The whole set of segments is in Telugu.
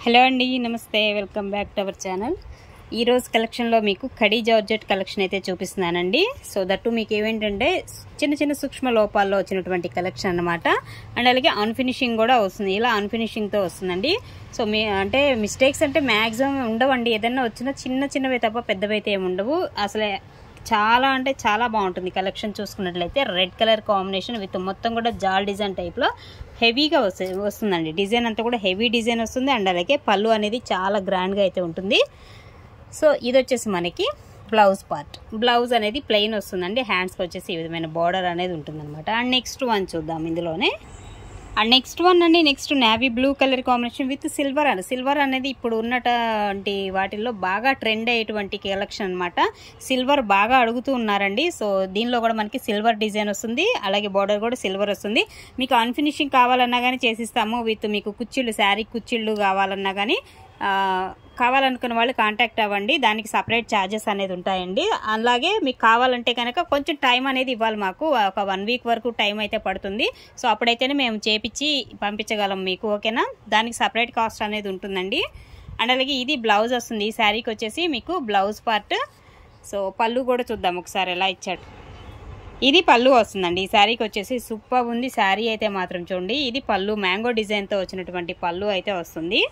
హలో అండి నమస్తే welcome back to our channel ఈ రోజు కలెక్షన్లో మీకు కడీ జార్జెట్ కలెక్షన్ అయితే చూపిస్తున్నానండి సో దట్టు మీకు ఏమేంటంటే చిన్న చిన్న సూక్ష్మ లోపాల్లో వచ్చినటువంటి కలెక్షన్ అన్నమాట అండ్ అలాగే అన్ఫినిషింగ్ కూడా వస్తుంది ఇలా అన్ఫినిషింగ్తో వస్తుందండి సో మీ అంటే మిస్టేక్స్ అంటే మ్యాక్సిమం ఉండవండి ఏదైనా వచ్చినా చిన్న చిన్నవే తప్ప పెద్దవి అయితే ఏమి ఉండవు అసలే చాలా అంటే చాలా బాగుంటుంది కలెక్షన్ చూసుకున్నట్లయితే రెడ్ కలర్ కాంబినేషన్ విత్ మొత్తం కూడా జాల్ డిజైన్ టైప్లో హెవీగా వస్తుంది వస్తుందండి డిజైన్ అంతా కూడా హెవీ డిజైన్ వస్తుంది అండ్ అలాగే పళ్ళు అనేది చాలా గ్రాండ్గా అయితే ఉంటుంది సో ఇది వచ్చేసి మనకి బ్లౌజ్ పార్ట్ బ్లౌజ్ అనేది ప్లెయిన్ వస్తుందండి హ్యాండ్స్కి వచ్చేసి ఈ విధమైన బార్డర్ అనేది ఉంటుందన్నమాట అండ్ నెక్స్ట్ వన్ చూద్దాం ఇందులోనే అండ్ నెక్స్ట్ వన్ అండి next navy blue colour combination with silver అని సిల్వర్ అనేది ఇప్పుడు ఉన్నటువంటి వాటిల్లో బాగా ట్రెండ్ అయ్యేటువంటి కలెక్షన్ అనమాట సిల్వర్ బాగా అడుగుతూ ఉన్నారండి సో దీనిలో కూడా మనకి సిల్వర్ డిజైన్ వస్తుంది అలాగే బార్డర్ కూడా సిల్వర్ వస్తుంది మీకు అన్ఫినిషింగ్ కావాలన్నా కానీ చేసిస్తాము విత్ మీకు కుచ్చిళ్ళు శారీ కుచ్చిళ్ళు కావాలన్నా కానీ కావాలనుకున్న వాళ్ళు కాంటాక్ట్ అవ్వండి దానికి సపరేట్ ఛార్జెస్ అనేది ఉంటాయండి అలాగే మీకు కావాలంటే కనుక కొంచెం టైం అనేది ఇవ్వాలి మాకు ఒక వన్ వీక్ వరకు టైం అయితే పడుతుంది సో అప్పుడైతేనే మేము చేపించి పంపించగలం మీకు ఓకేనా దానికి సపరేట్ కాస్ట్ అనేది ఉంటుందండి అండ్ అలాగే ఇది బ్లౌజ్ వస్తుంది ఈ శారీకి వచ్చేసి మీకు బ్లౌజ్ పార్ట్ సో పళ్ళు కూడా చూద్దాం ఒకసారి ఎలా ఇచ్చాడు ఇది పళ్ళు వస్తుందండి ఈ శారీకి వచ్చేసి సూపర్ ఉంది శారీ అయితే మాత్రం చూడండి ఇది పళ్ళు మ్యాంగో డిజైన్తో వచ్చినటువంటి పళ్ళు అయితే వస్తుంది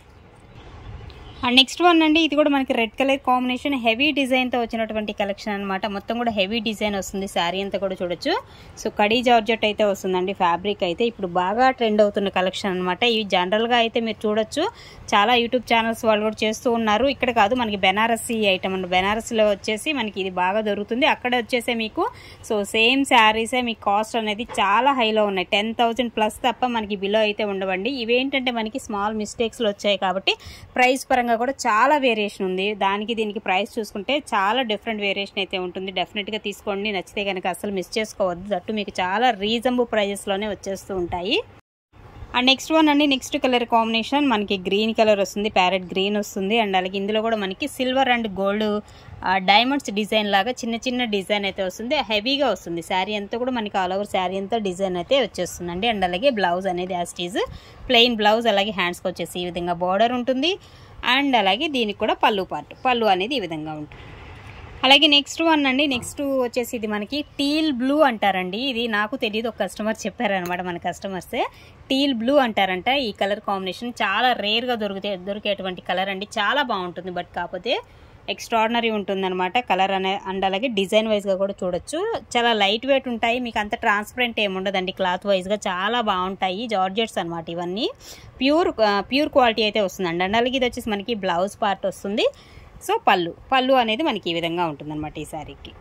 అండ్ నెక్స్ట్ వన్ అండి ఇది కూడా మనకి రెడ్ కలర్ కాంబినేషన్ హెవీ డిజైన్తో వచ్చినటువంటి కలెక్షన్ అనమాట మొత్తం కూడా హెవీ డిజైన్ వస్తుంది శారీ అంతా కూడా చూడొచ్చు సో కడీ జార్జెట్ అయితే వస్తుందండి ఫ్యాబ్రిక్ అయితే ఇప్పుడు బాగా ట్రెండ్ అవుతున్న కలెక్షన్ అనమాట ఇవి జనరల్గా అయితే మీరు చూడొచ్చు చాలా యూట్యూబ్ ఛానల్స్ వాళ్ళు కూడా చేస్తూ ఉన్నారు ఇక్కడ కాదు మనకి బెనారసీ ఐటమ్ అండి బెనారసీలో వచ్చేసి మనకి ఇది బాగా దొరుకుతుంది అక్కడ వచ్చేసే మీకు సో సేమ్ శారీసే మీకు కాస్ట్ అనేది చాలా హైలో ఉన్నాయి టెన్ థౌజండ్ ప్లస్ తప్ప మనకి బిలో అయితే ఉండవండి ఇవేంటంటే మనకి స్మాల్ మిస్టేక్స్లో వచ్చాయి కాబట్టి ప్రైస్ పరంగా పరంగా కూడా చాలా వేరియేషన్ ఉంది దానికి దీనికి ప్రైస్ చూసుకుంటే చాలా డిఫరెంట్ వేరియేషన్ అయితే ఉంటుంది డెఫినెట్గా తీసుకోండి నచ్చితే కనుక అసలు మిస్ చేసుకోవద్దు దట్టు మీకు చాలా రీజనబుల్ ప్రైజెస్లోనే వచ్చేస్తూ ఉంటాయి అండ్ నెక్స్ట్ వన్ అండి నెక్స్ట్ కలర్ కాంబినేషన్ మనకి గ్రీన్ కలర్ వస్తుంది ప్యారెట్ గ్రీన్ వస్తుంది అండ్ అలాగే ఇందులో కూడా మనకి silver and gold diamonds design లాగా చిన్న చిన్న డిజైన్ అయితే వస్తుంది హెవీగా వస్తుంది శారీ అంతా కూడా మనకి ఆల్ ఓవర్ శారీ అంతా డిజైన్ అయితే వచ్చేస్తుందండి అండ్ అలాగే బ్లౌజ్ అనేది యాస్టీజ్ ప్లెయిన్ బ్లౌజ్ అలాగే హ్యాండ్స్కి వచ్చేసి ఈ విధంగా బార్డర్ ఉంటుంది అండ్ అలాగే దీనికి కూడా పళ్ళు పార్ట్ పళ్ళు అనేది ఈ విధంగా ఉంటుంది అలాగే నెక్స్ట్ వన్ అండి నెక్స్ట్ వచ్చేసి ఇది మనకి టీల్ బ్లూ అంటారండి ఇది నాకు తెలియదు ఒక కస్టమర్ చెప్పారనమాట మన కస్టమర్సే టీల్ బ్లూ అంటారంట ఈ కలర్ కాంబినేషన్ చాలా రేర్గా దొరికితే దొరికేటువంటి కలర్ అండి చాలా బాగుంటుంది బట్ కాకపోతే ఎక్స్ట్రాడినరీ ఉంటుందన్నమాట కలర్ అనే అండ్ అలాగే డిజైన్ వైజ్గా కూడా చూడొచ్చు చాలా లైట్ వెయిట్ ఉంటాయి మీకు అంత ట్రాన్స్పరెంట్ ఏముండదండి క్లాత్ వైజ్గా చాలా బాగుంటాయి జార్జెట్స్ అనమాట ఇవన్నీ ప్యూర్ ప్యూర్ క్వాలిటీ అయితే వస్తుందండి అండ్ అలాగే ఇది వచ్చేసి మనకి బ్లౌజ్ పార్ట్ వస్తుంది సో పళ్ళు పళ్ళు అనేది మనకి ఈ విధంగా ఉంటుందన్నమాట ఈ శారీకి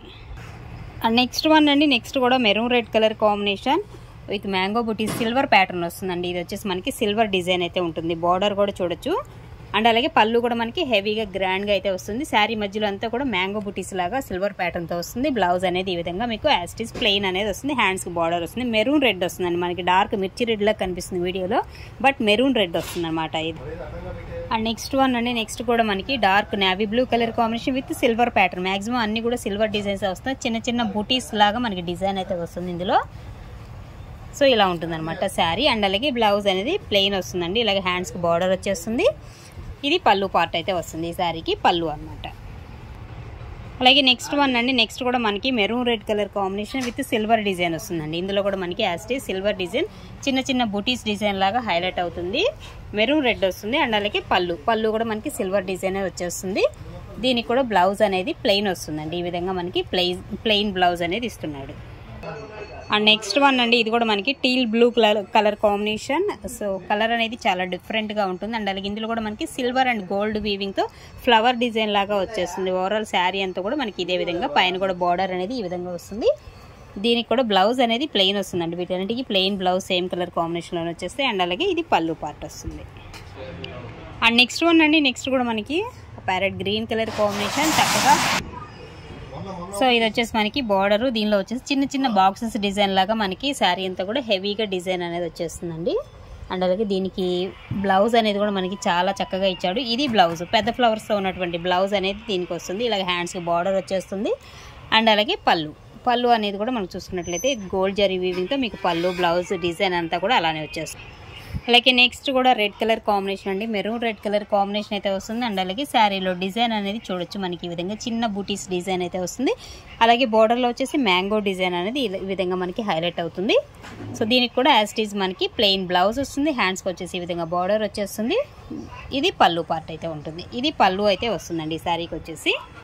అండ్ నెక్స్ట్ వన్ అండి నెక్స్ట్ కూడా maroon red colour combination with mango buti silver pattern వస్తుందండి ఇది వచ్చేసి మనకి సిల్వర్ డిజైన్ అయితే ఉంటుంది బార్డర్ కూడా చూడొచ్చు అండ్ అలాగే పళ్ళు కూడా మనకి హెవీగా గ్రాండ్గా అయితే వస్తుంది శారీ మధ్యలో అంతా కూడా మ్యాంగో బుటీస్ లాగా సిల్వర్ ప్యాటర్న్తో వస్తుంది బ్లౌజ్ అనేది ఈ విధంగా మీకు యాస్టిస్ ప్లెయిన్ అనేది వస్తుంది హ్యాండ్స్కి బార్డర్ వస్తుంది మెరూన్ రెడ్ వస్తుందండి మనకి డార్క్ మిర్చి రెడ్ లా కనిపిస్తుంది వీడియోలో బట్ మెరూన్ రెడ్ వస్తుంది అనమాట ఇది అండ్ నెక్స్ట్ వన్ అండి నెక్స్ట్ కూడా మనకి dark navy blue colour combination with silver pattern maximum అన్ని కూడా సిల్వర్ డిజైన్స్ వస్తాయి చిన్న చిన్న బుటీస్ లాగా మనకి డిజైన్ అయితే వస్తుంది ఇందులో సో ఇలా ఉంటుందన్నమాట శారీ అండ్ అలాగే బ్లౌజ్ అనేది ప్లెయిన్ వస్తుందండి ఇలాగే హ్యాండ్స్కి బార్డర్ వచ్చేస్తుంది ఇది పళ్ళు పార్ట్ అయితే వస్తుంది ఈ శారీకి పళ్ళు అనమాట అలాగే నెక్స్ట్ వన్ అండి నెక్స్ట్ కూడా మనకి maroon red colour combination with silver design వస్తుందండి ఇందులో కూడా మనకి యాస్టీ సిల్వర్ డిజైన్ చిన్న చిన్న బుటీస్ డిజైన్ లాగా హైలైట్ అవుతుంది మెరూన్ రెడ్ వస్తుంది అండ్ అలాగే పళ్ళు పళ్ళు కూడా మనకి సిల్వర్ డిజైన్ వచ్చేస్తుంది దీనికి కూడా బ్లౌజ్ అనేది ప్లెయిన్ వస్తుందండి ఈ విధంగా మనకి ప్లెయిన్ ప్లెయిన్ బ్లౌజ్ అనేది ఇస్తున్నాడు అండ్ నెక్స్ట్ వన్ అండి ఇది కూడా మనకి teal blue colour colour combination so colour అనేది చాలా డిఫరెంట్గా ఉంటుంది అండ్ అలాగే ఇందులో కూడా మనకి సిల్వర్ అండ్ గోల్డ్ వీవింగ్తో ఫ్లవర్ డిజైన్ లాగా వచ్చేస్తుంది ఓవరాల్ శారీ అంతా కూడా మనకి ఇదే విధంగా పైన కూడా బార్డర్ అనేది ఈ విధంగా వస్తుంది దీనికి కూడా బ్లౌజ్ అనేది ప్లెయిన్ వస్తుందండి వీటన్నిటికీ ప్లెయిన్ బ్లౌజ్ సేమ్ కలర్ కాంబినేషన్లో వచ్చేస్తే అండ్ అలాగే ఇది పళ్ళు పార్ట్ వస్తుంది అండ్ నెక్స్ట్ వన్ అండి నెక్స్ట్ కూడా మనకి ప్యారెట్ గ్రీన్ కలర్ కాంబినేషన్ చక్కగా సో ఇది వచ్చేసి మనకి బార్డర్ దీనిలో వచ్చేసి చిన్న చిన్న బాక్సెస్ డిజైన్ లాగా మనకి శారీ అంతా కూడా హెవీగా డిజైన్ అనేది వచ్చేస్తుందండి అండ్ అలాగే దీనికి బ్లౌజ్ అనేది కూడా మనకి చాలా చక్కగా ఇచ్చాడు ఇది బ్లౌజ్ పెద్ద ఫ్లవర్స్లో ఉన్నటువంటి బ్లౌజ్ అనేది దీనికి వస్తుంది ఇలాగ హ్యాండ్స్కి బార్డర్ వచ్చేస్తుంది అండ్ అలాగే పళ్ళు పళ్ళు అనేది కూడా మనం చూసుకున్నట్లయితే గోల్డ్ జరీ వీవింగ్తో మీకు పళ్ళు బ్లౌజ్ డిజైన్ అంతా కూడా అలానే వచ్చేస్తుంది అలాగే నెక్స్ట్ కూడా రెడ్ కలర్ కాంబినేషన్ అండి మెరూన్ రెడ్ కలర్ కాంబినేషన్ అయితే వస్తుంది అండ్ అలాగే శారీలో డిజైన్ అనేది చూడొచ్చు మనకి ఈ విధంగా చిన్న బూటీస్ డిజైన్ అయితే వస్తుంది అలాగే బోర్డర్లో వచ్చేసి మ్యాంగో డిజైన్ అనేది ఈ విధంగా మనకి హైలైట్ అవుతుంది సో దీనికి కూడా యాజ్ ఇట్ ఈజ్ మనకి ప్లెయిన్ బ్లౌజ్ వస్తుంది హ్యాండ్స్కి వచ్చేసి ఈ విధంగా బార్డర్ వచ్చేస్తుంది ఇది పళ్ళు పార్ట్ అయితే ఉంటుంది ఇది పళ్ళు అయితే వస్తుందండి ఈ శారీకి వచ్చేసి